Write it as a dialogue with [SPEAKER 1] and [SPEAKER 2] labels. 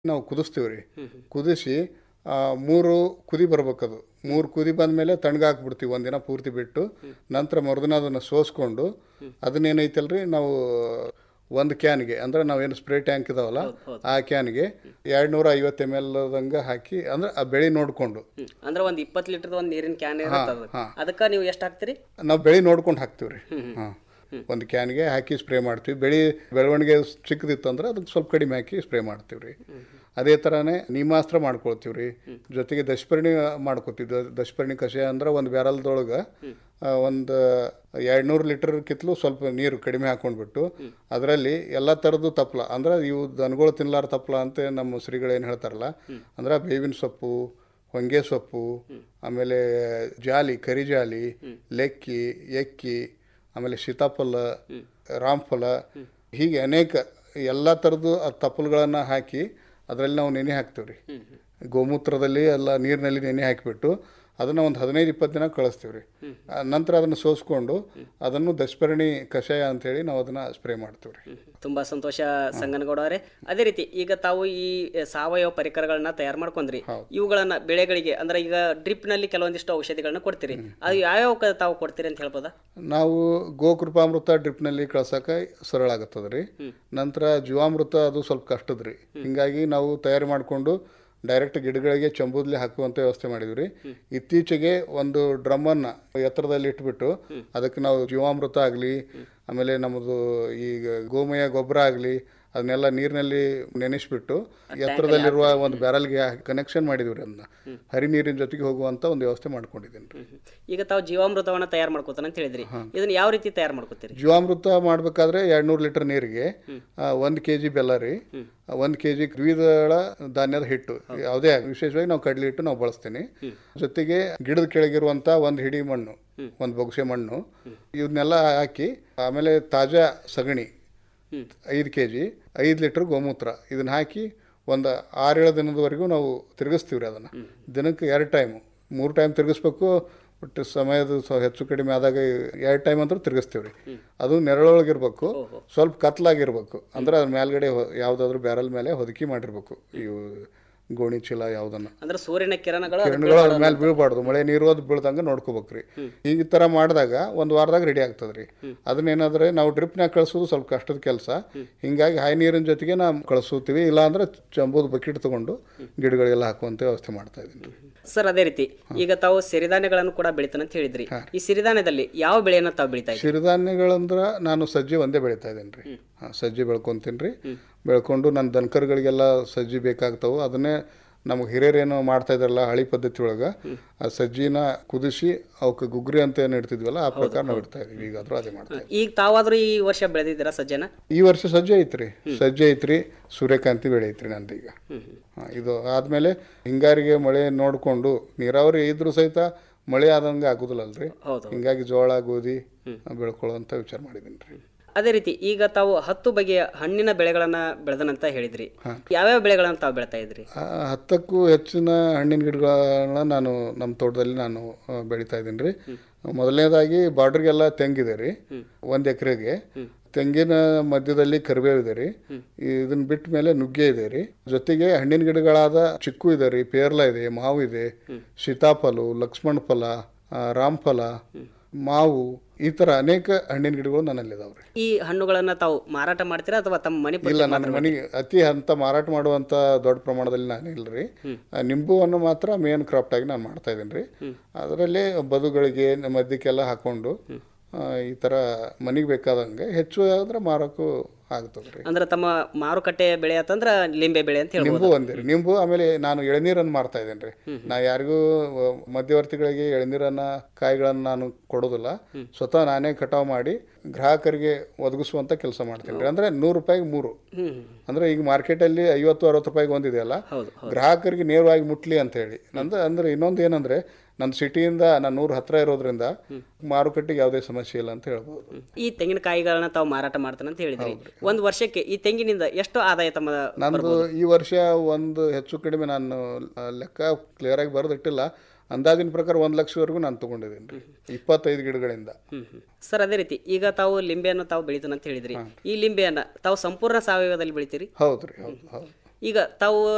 [SPEAKER 1] ನಾವು ಕುದಿಸ್ತೀವಿ ರೀ ಕುದಿಸಿ ಆ, ಮೂರು ಕುದಿ ಬರ್ಬೇಕದು ಮೂರು ಕುದಿ ಬಂದಮೇಲೆ ತಣ್ಣಗಾಕ್ಬಿಡ್ತೀವಿ ಒಂದಿನ ಪೂರ್ತಿ ಬಿಟ್ಟು ನಂತರ ಮರುದಿನ ಅದನ್ನು ಸೋಸ್ಕೊಂಡು ಅದನ್ನೇನೈತಲ್ರಿ ನಾವು ಒಂದು ಕ್ಯಾನ್ಗೆ ಅಂದ್ರೆ ನಾವೇನು ಸ್ಪ್ರೇ ಟ್ಯಾಂಕ್ ಇದಾವಲ್ಲ ಆ ಕ್ಯಾನ್ಗೆ ಎರಡು ನೂರ ಐವತ್ತು ಎಮ್ ಎಲ್ ದಂಗೆ ಹಾಕಿ ಅಂದ್ರೆ ಆ ಬೆಳೆ ನೋಡಿಕೊಂಡು
[SPEAKER 2] ಹ್ಮ್. ಅಂದ್ರೆ ಒಂದ್ ಇಪ್ಪತ್ತು ಲೀಟರ್ ಒಂದ್ ನೀರಿನ ಕ್ಯಾನ್ ಇರುತ್ತೆ ಅದಕ್ಕೆ ನೀವು ಎಷ್ಟು ಹಾಕ್ತೀರಿ
[SPEAKER 1] ನಾವು ಬೆಳೆ ನೋಡ್ಕೊಂಡು ಹಾಕ್ತೀವಿ ರೀ ಹಾಂ ಒಂದು ಕ್ಯಾನ್ಗೆ ಹಾಕಿ ಸ್ಪ್ರೇ ಮಾಡ್ತೀವಿ ಬೆಳೆ ಬೆಳವಣಿಗೆ ಚಿಕ್ಕದಿತ್ತು ಅಂದ್ರೆ ಅದಕ್ಕೆ ಸ್ವಲ್ಪ ಕಡಿಮೆ ಹಾಕಿ ಸ್ಪ್ರೇ ಮಾಡ್ತೀವಿ ರೀ ಅದೇ ಥರನೇ ನೀಮಾಸ್ತ್ರ ಮಾಡ್ಕೊಳ್ತೀವಿ ರೀ ಜೊತೆಗೆ ದಶಪರ್ಣಿ ಮಾಡ್ಕೊತೀವಿ ದ- ದಶಪರ್ಣಿ ಕಷಾಯ ಅಂದ್ರೆ ಒಂದು ಬ್ಯಾರಲ್ದೊಳಗೆ ಒಂದು ಎರಡು ನೂರು ಲೀಟರ್ ಕಿತ್ಲು ಸ್ವಲ್ಪ ನೀರು ಕಡಿಮೆ ಹಾಕೊಂಡ್ಬಿಟ್ಟು ಅದರಲ್ಲಿ ಎಲ್ಲ ಥರದ್ದು ತಪ್ಪಲ ಅಂದ್ರೆ ಇವು ದನಗಳು ತಿನ್ಲಾರ ತಪ್ಪಲ ಅಂತ ನಮ್ಮ ಶ್ರೀಗಳು ಏನು ಹೇಳ್ತಾರಲ್ಲ ಅಂದ್ರೆ ಬೇವಿನ ಸೊಪ್ಪು ಹೊಂಗೆ ಸೊಪ್ಪು ಆಮೇಲೆ ಜಾಲಿ ಕರಿ ಜಾಲಿ ಲೆಕ್ಕಿ ಎಕ್ಕಿ ಆಮೇಲೆ ಸೀತಾಫಲ ರಾಮಫಲ ಹೀಗೆ ಅನೇಕ ಎಲ್ಲ ಥರದ್ದು ಆ ತಪ್ಪಲುಗಳನ್ನು ಹಾಕಿ ಅದರಲ್ಲಿ ನಾವು ನೆನೆ ಹಾಕ್ತೀವಿ ರೀ ಗೋಮೂತ್ರದಲ್ಲಿ ಎಲ್ಲ ನೀರಿನಲ್ಲಿ ನೆನೆ ಹಾಕಿಬಿಟ್ಟು ಅದನ್ನು ಒಂದು ಹದಿನೈದು ಇಪ್ಪತ್ತು ದಿನ ಕಳಿಸ್ತೀವಿ ರೀ ಆ ನಂತರ ಅದನ್ನು ಸೋಸ್ಕೊಂಡು ಅದನ್ನು ದಶಪರ್ಣಿ ಕಷಾಯ ಅಂತೇಳಿ ನಾವು ಅದನ್ನು ಸ್ಪ್ರೇ ಮಾಡ್ತೀವಿ ರೀ
[SPEAKER 2] ತುಂಬಾ ಸಂತೋಷ ಸಂಗನಗೌಡ ಅವರೇ ಅದೇ ರೀತಿ ಈಗ ತಾವು ಈ ಸಾವಯವ ಪರಿಕರಗಳನ್ನ ತಯಾರು ಮಾಡ್ಕೊಂಡ್ರಿ ಇವುಗಳನ್ನ ಬೆಳೆಗಳಿಗೆ ಅಂದ್ರೆ ಈಗ ಡ್ರಿಪ್ ನಲ್ಲಿ ಕೆಲವೊಂದಿಷ್ಟು ಔಷಧಿಗಳನ್ನ ಕೊಡ್ತೀರಿ ಅದು ಯಾವ್ಯಾವ ಕ- ತಾವು ಕೊಡ್ತೀರಿ ಅಂತ ಹೇಳ್ಬೋದಾ
[SPEAKER 1] ನಾವು ಗೋಕೃಪಾಮೃತ ಡ್ರಿಪ್ನಲ್ಲಿ ಕಳ್ಸಕ್ಕೆ ಸರಳ ಆಗತ್ತದ ರೀ ನಂತರ ಜೀವಾಮೃತ ಅದು ಸ್ವಲ್ಪ ಕಷ್ಟದ ರೀ ಹಿಂಗಾಗಿ ನಾವು ತಯಾರು ಮಾಡಿಕೊಂಡು ಡೈರೆಕ್ಟ್ ಗಿಡಗಳಿಗೆ ಚಂಬೂದ್ಲಿ ಹಾಕುವಂಥ ವ್ಯವಸ್ಥೆ ಮಾಡಿದ್ವಿ ರೀ ಇತ್ತೀಚೆಗೆ ಒಂದು ಡ್ರಮ್ಮನ್ನು ಎತ್ತರದಲ್ಲಿ ಇಟ್ಬಿಟ್ಟು ಅದಕ್ಕೆ ನಾವು ಜೀವಾಮೃತ ಆಗಲಿ ಆಮೇಲೆ ನಮ್ಮದು ಈಗ ಗೋಮಯ ಗೊಬ್ಬರ ಆಗಲಿ ಅದನ್ನೆಲ್ಲ ನೀರಿನಲ್ಲಿ ನೆನೆಸ್ಬಿಟ್ಟು ಎತ್ತರದಲ್ಲಿರುವ ಒಂದು ಬ್ಯಾರಲ್ಗೆ ಕನೆಕ್ಷನ್ ಮಾಡಿದ್ವಿ ರೀ ಅದನ್ನ ಹರಿ ನೀರಿನ ಜೊತೆಗೆ ಹೋಗುವಂಥ ಒಂದು ವ್ಯವಸ್ಥೆ ಮಾಡ್ಕೊಂಡಿದ್ದೀನಿ ರೀ
[SPEAKER 2] ಈಗ ತಾವು ಜೀವಾಮೃತವನ್ನ ತಯಾರು ಮಾಡ್ಕೋತಾನ ಅಂತ ಹೇಳಿದ್ರಿ ಇದನ್ನ ಯಾವ ರೀತಿ ತಯಾರು ಮಾಡ್ಕೋತೀರಿ
[SPEAKER 1] ಜೀವಾಮೃತ ಮಾಡಬೇಕಾದ್ರೆ ಎರಡು ನೂರು ಲೀಟರ್ ನೀರಿಗೆ ಒಂದು ಕೆ ಜಿ ಬೆಲ್ಲ ರೀ ಒಂದು ಕೆ ಜಿ ದ್ವಿದಳ ಧಾನ್ಯದ ಹಿಟ್ಟು ಯಾವುದೇ ಆಗ್ಲಿ, ವಿಶೇಷವಾಗಿ ನಾವು ಕಡಲೆ ಹಿಟ್ಟು ನಾವು ಬಳಸ್ತೀನಿ ಜೊತೆಗೆ ಗಿಡದ ಕೆಳಗಿರುವಂಥ ಒಂದು ಹಿಡಿ ಮಣ್ಣು ಒಂದು ಬೊಗಸೆ ಮಣ್ಣು ಇವನ್ನೆಲ್ಲ ಹಾಕಿ ಆಮೇಲೆ ತಾಜಾ ಸಗಣಿ ಐದು ಕೆ ಜಿ ಐದು ಲೀಟ್ರ್ ಗೋಮೂತ್ರ ಇದನ್ನ ಹಾಕಿ ಒಂದು ಆರೇಳು ದಿನದವರೆಗೂ ನಾವು ತಿರುಗಿಸ್ತೀವಿ ರೀ ಅದನ್ನು ದಿನಕ್ಕೆ ಎರಡು ಟೈಮು ಮೂರು ಟೈಮ್ ತಿರುಗಿಸ್ಬೇಕು ಬಟ್ ಸಮಯದ ಸ್ವ- ಹೆಚ್ಚು ಕಡಿಮೆ ಆದಾಗ ಎರಡು ಟೈಮ್ ಅಂತೂ ತಿರುಗಿಸ್ತೀವಿ ರೀ ಅದು ನೆರಳೊಳಗಿರ್ಬೇಕು ಸ್ವಲ್ಪ ಕತ್ಲಾಗಿರ್ಬೇಕು ಅಂದ್ರೆ ಅದ್ರ ಮೇಲ್ಗಡೆ ಹೊ- ಯಾವುದಾದ್ರೂ ಬ್ಯಾರಲ್ ಮೇಲೆ ಹೊದಕಿ ಮಾಡಿರ್ಬೇಕು ಇವು ಗೋಣಿ ಚೀಲ ಯಾವುದನ್ನು
[SPEAKER 2] ಅಂದ್ರೆ ಸೂರ್ಯನ ಕಿರಣಗಳು ಅದಕ್ಕೆ
[SPEAKER 1] ಕಿರಣಗಳು ಅದ್ರ ಮೇಲೆ ಬೀಳ್ಬಾರ್ದು ಮಳೆ ನೀರು ಅದು ಬೀಳ್ದಂಗೆ ನೋಡ್ಕೋಬೇಕ್ರಿ ಈ ಥರ ಮಾಡಿದಾಗ ಒಂದು ವಾರದಾಗ ರೆಡಿ ಆಗ್ತದೆ ರೀ ಅದನ್ನೇನಾದ್ರೆ ನಾವು ಡ್ರಿಪ್ನಾಗ ಕಳಿಸೋದು ಸ್ವಲ್ಪ ಕಷ್ಟದ ಕೆಲಸ ಹಿಂಗಾಗಿ ಹೈ ನೀರಿನ ಜೊತೆಗೆ ನಾವು ಕಳಿಸ್ತೀವಿ ಇಲ್ಲಾಂದ್ರೆ ಚಂಬೂದು ಬಕೆಟ್ ತಗೊಂಡು ಗಿಡಗಳಿಗೆಲ್ಲ ಹಾಕುವಂಥ ವ್ಯವಸ್ಥೆ ಮಾಡ್ತಾ ಇದ್ದೀನಿ ರೀ
[SPEAKER 2] ಸರ್ ಅದೇ ರೀತಿ ಈಗ ತಾವು ಸಿರಿಧಾನ್ಯಗಳನ್ನು ಕೂಡ ಬೆಳಿತಾನೆ ಅಂತ ಹೇಳಿದ್ರಿ ಈ ಸಿರಿಧಾನ್ಯದಲ್ಲಿ ಯಾವ ಬೆಳೆಯನ್ನ ತಾವು ಬೆಳಿತಾ ಇದ್ದೀರಿ
[SPEAKER 1] ಸಿರಿಧಾನ್ಯಗಳಂದ್ರೆ ನಾನು ಸಜ್ಜೆ ಒಂದೇ ಬೆಳೀತಾ ಇದ್ದೀನಿ ರೀ ಹಾಂ ಸಜ್ಜೆ ಬೆಳ್ಕೊತೀನಿ ರೀ ಬೆಳ್ಕೊಂಡು ನನ್ನ ದನಕರುಗಳಿಗೆಲ್ಲ ಸಜ್ಜಿ ಬೇಕಾಗ್ತಾವೆ ಅದನ್ನೇ ನಮಗೆ ಹಿರಿಯರೇನು ಮಾಡ್ತಾ ಇದ್ರಲ್ಲ ಹಳಿ ಪದ್ಧತಿ ಒಳಗೆ ಆ ಸಜ್ಜಿನ ಕುದಿಸಿ ಅವಕ್ಕೆ ಗುಗ್ರಿ ಅಂತ ಏನು ಇಡ್ತಿದ್ವಲ್ಲ ಆ ಪ್ರಕಾರ ನಾವು ಇಡ್ತಾ ಇದೀವಿ ಈಗಾದ್ರೂ ಅದೇ ಮಾಡ್ತಾ ಇದ್ದೀವಿ
[SPEAKER 2] ಈಗ ತಾವಾದ್ರೂ ಈ ವರ್ಷ ಬೆಳೆದಿದ್ದೀರಾ ಸಜ್ಜನ
[SPEAKER 1] ಈ ವರ್ಷ ಸಜ್ಜೆ ಐತ್ರಿ ಸಜ್ಜೆ ಐತ್ರಿ ಸೂರ್ಯಕಾಂತಿ ಬೆಳೆ ಐತ್ರಿ ನಂದು ಈಗ ಹಾಂ ಇದು ಆದಮೇಲೆ ಹಿಂಗಾರಿಗೆ ಮಳೆ ನೋಡಿಕೊಂಡು ನೀರಾವರಿ ಇದ್ರೂ ಸಹಿತ ಮಳೆ ಆದಂಗೆ ಆಗೋದಿಲ್ಲಲ್ರಿ
[SPEAKER 2] ಹೌದು
[SPEAKER 1] ಹಿಂಗಾಗಿ ಜೋಳ ಗೋಧಿ ಬೆಳ್ಕೊಳ್ಳೋಂಥ ವಿಚಾರ ಮಾಡಿದ್ದೀನಿ ರೀ
[SPEAKER 2] ಅದೇ ರೀತಿ ಈಗ ತಾವು ಹತ್ತು ಬಗೆಯ ಹಣ್ಣಿನ ಬೆಳೆಗಳನ್ನ ಬೆಳೆದನಂತ ಹೇಳಿದ್ರಿ ಯಾವ್ಯಾವ ಬೆಳೆಗಳನ್ನ ತಾವು ಬೆಳಿತಾ ಇದ್ರಿ
[SPEAKER 1] ಆ, ಹತ್ತಕ್ಕೂ ಹೆಚ್ಚಿನ ಹಣ್ಣಿನ ಗಿಡಗಳನ್ನ ನಾನು ನಮ್ಮ ತೋಟದಲ್ಲಿ ನಾನು ಆ, ಬೆಳಿತಾ ಇದ್ದೀನಿ ರೀ ಮೊದಲನೇದಾಗಿ ಬಾರ್ಡ್ರಿಗೆಲ್ಲ ತೆಂಗಿದೆ ರೀ ಒಂದು ಎಕರೆಗೆ ತೆಂಗಿನ ಮಧ್ಯದಲ್ಲಿ ಕರಿಬೇವು ಇದೆ ರೀ ಇದನ್ನ ಬಿಟ್ಟ ಮೇಲೆ ನುಗ್ಗೆ ಇದೆ ರೀ ಜೊತೆಗೆ ಹಣ್ಣಿನ ಗಿಡಗಳಾದ ಚಿಕ್ಕು ಇದೆ ರೀ ಪೇರ್ಲ ಇದೆ ಮಾವು ಇದೆ ಸೀತಾಫಲು ಲಕ್ಷ್ಮಣ ಫಲ ಆ, ರಾಮಫಲ ಮಾವು ಈ ಥರ ಅನೇಕ ಹಣ್ಣಿನ ಗಿಡಗಳು ನನ್ನಲ್ಲಿದಾವೆ ರೀ
[SPEAKER 2] ಈ ಹಣ್ಣುಗಳನ್ನ ತಾವು ಮಾರಾಟ ಮಾಡ್ತೀರಾ ಅಥವಾ ತಮ್ಮ ಮನೆ
[SPEAKER 1] ಇಲ್ಲ ನನ್ನ ಮನೆಗೆ ಅತಿ ಅಂತ ಮಾರಾಟ ಮಾಡುವಂತ ದೊಡ್ಡ ಪ್ರಮಾಣದಲ್ಲಿ ನಾನು ಇಲ್ರಿ ಆ, ನಿಂಬುವನ್ನು ಮಾತ್ರ ಮೇನ್ ಕ್ರಾಫ್ಟ್ ಆಗಿ ನಾನು ಮಾಡ್ತಾ ಇದ್ದೀನಿ ರೀ ಅದರಲ್ಲಿ ಬದುಗಳಿಗೆ ಮಧ್ಯಕ್ಕೆಲ್ಲ ಹಾಕೊಂಡು ಆ, ಈ ಥರ ಮನೆಗೆ ಬೇಕಾದಂಗೆ ಹೆಚ್ಚು ಆದ್ರೆ ಮಾರೋಕ್ಕೂ ಆಗ್ತದೆ ರೀ
[SPEAKER 2] ಅಂದ್ರೆ ತಮ್ಮ ಮಾರುಕಟ್ಟೆ ಬೆಳೆ ಅಂತಂದ್ರ ಲಿಂಬೆ ಬೆಳೆ ಅಂತ ಹೇಳ್ಬೋದು
[SPEAKER 1] ನಿಂಬು ಒಂದೇ ರೀ ನಿಂಬು ಆಮೇಲೆ ನಾನು ಎಳನೀರನ್ನು ಮಾರ್ತಾ ಇದ್ದೇನೆ ರೀ ನಾ ಯಾರಿಗೂ ಆ, ಮಧ್ಯವರ್ತಿಗಳಿಗೆ ಎಳನೀರನ್ನ ಕಾಯಿಗಳನ್ನು ನಾನು ಕೊಡೋದಿಲ್ಲ ಸ್ವತಃ ನಾನೇ ಕಟಾವು ಮಾಡಿ ಗ್ರಾಹಕರಿಗೆ ಒದಗಿಸುವಂತ ಕೆಲಸ ಮಾಡ್ತೀನಿ ರೀ ಅಂದ್ರೆ ನೂರು ರೂಪಾಯಿಗೆ ಮೂರು
[SPEAKER 2] ಹ್ಮ್
[SPEAKER 1] ಅಂದ್ರೆ ಈಗ ಮಾರ್ಕೆಟಲ್ಲಿ ಐವತ್ತು ಅರವತ್ತು ರೂಪಾಯಿಗೆ ಒಂದಿದೆಯಲ್ಲ
[SPEAKER 2] ಹೌದು
[SPEAKER 1] ಗ್ರಾಹಕರಿಗೆ ನೇರವಾಗಿ ಮುಟ್ಲಿ ಅಂತ ಹೇಳಿ ನಂದು ಅಂದ್ರೆ ಇನ್ನೊಂದು ಏನಂದ್ರೆ ನನ್ನ ಸಿಟಿಯಿಂದ ನಾನು ನೂರು ಹತ್ರ ಇರೋದ್ರಿಂದ ಮಾರುಕಟ್ಟೆಗೆ ಯಾವುದೇ ಸಮಸ್ಯೆ ಇಲ್ಲ ಅಂತ ಹೇಳ್ಬೋದು
[SPEAKER 2] ಈ ತೆಂಗಿನಕಾಯಿಗಳನ್ನ ತಾವು ಮಾರಾಟ ಮಾಡ್ತಾನೆ ಅಂತ ಹೇಳಿದ್ರಿ ಒಂದ್ ವರ್ಷಕ್ಕೆ ಈ ತೆಂಗಿನಿಂದ ಎಷ್ಟು ಆದಾಯ ತಮ್ಮ
[SPEAKER 1] ನಂದು ಈ ವರ್ಷ ಒಂದು ಹೆಚ್ಚು ಕಡಿಮೆ ನಾನು ಆ, ಲೆಕ್ಕ ಕ್ಲಿಯರ್ ಆಗಿ ಬರೆದಿಟ್ಟಿಲ್ಲ ಅಂದಾಜಿನ ಪ್ರಕಾರ ಒಂದು ಲಕ್ಷವರೆಗೂ ನಾನು ತಗೊಂಡಿದ್ದೀನಿ ರೀ ಇಪ್ಪತ್ತೈದು ಗಿಡಗಳಿಂದ
[SPEAKER 2] ಹ್ಮ್ ಹ್ಮ್. ಸರ್ ಅದೇ ರೀತಿ ಈಗ ತಾವು ಲಿಂಬೆಯನ್ನು ತಾವು ಬೆಳಿತಾನೆ ಅಂತ ಹೇಳಿದ್ರಿ ಈ ಲಿಂಬೆಯನ್ನ ತಾವು ಸಂಪೂರ್ಣ ಸಾವಯವದಲ್ಲಿ ಬೆಳಿತೀರಿ
[SPEAKER 1] ಹೌದು ರೀ ಹೌದು ಹೌದು
[SPEAKER 2] ಈಗ ತಾವು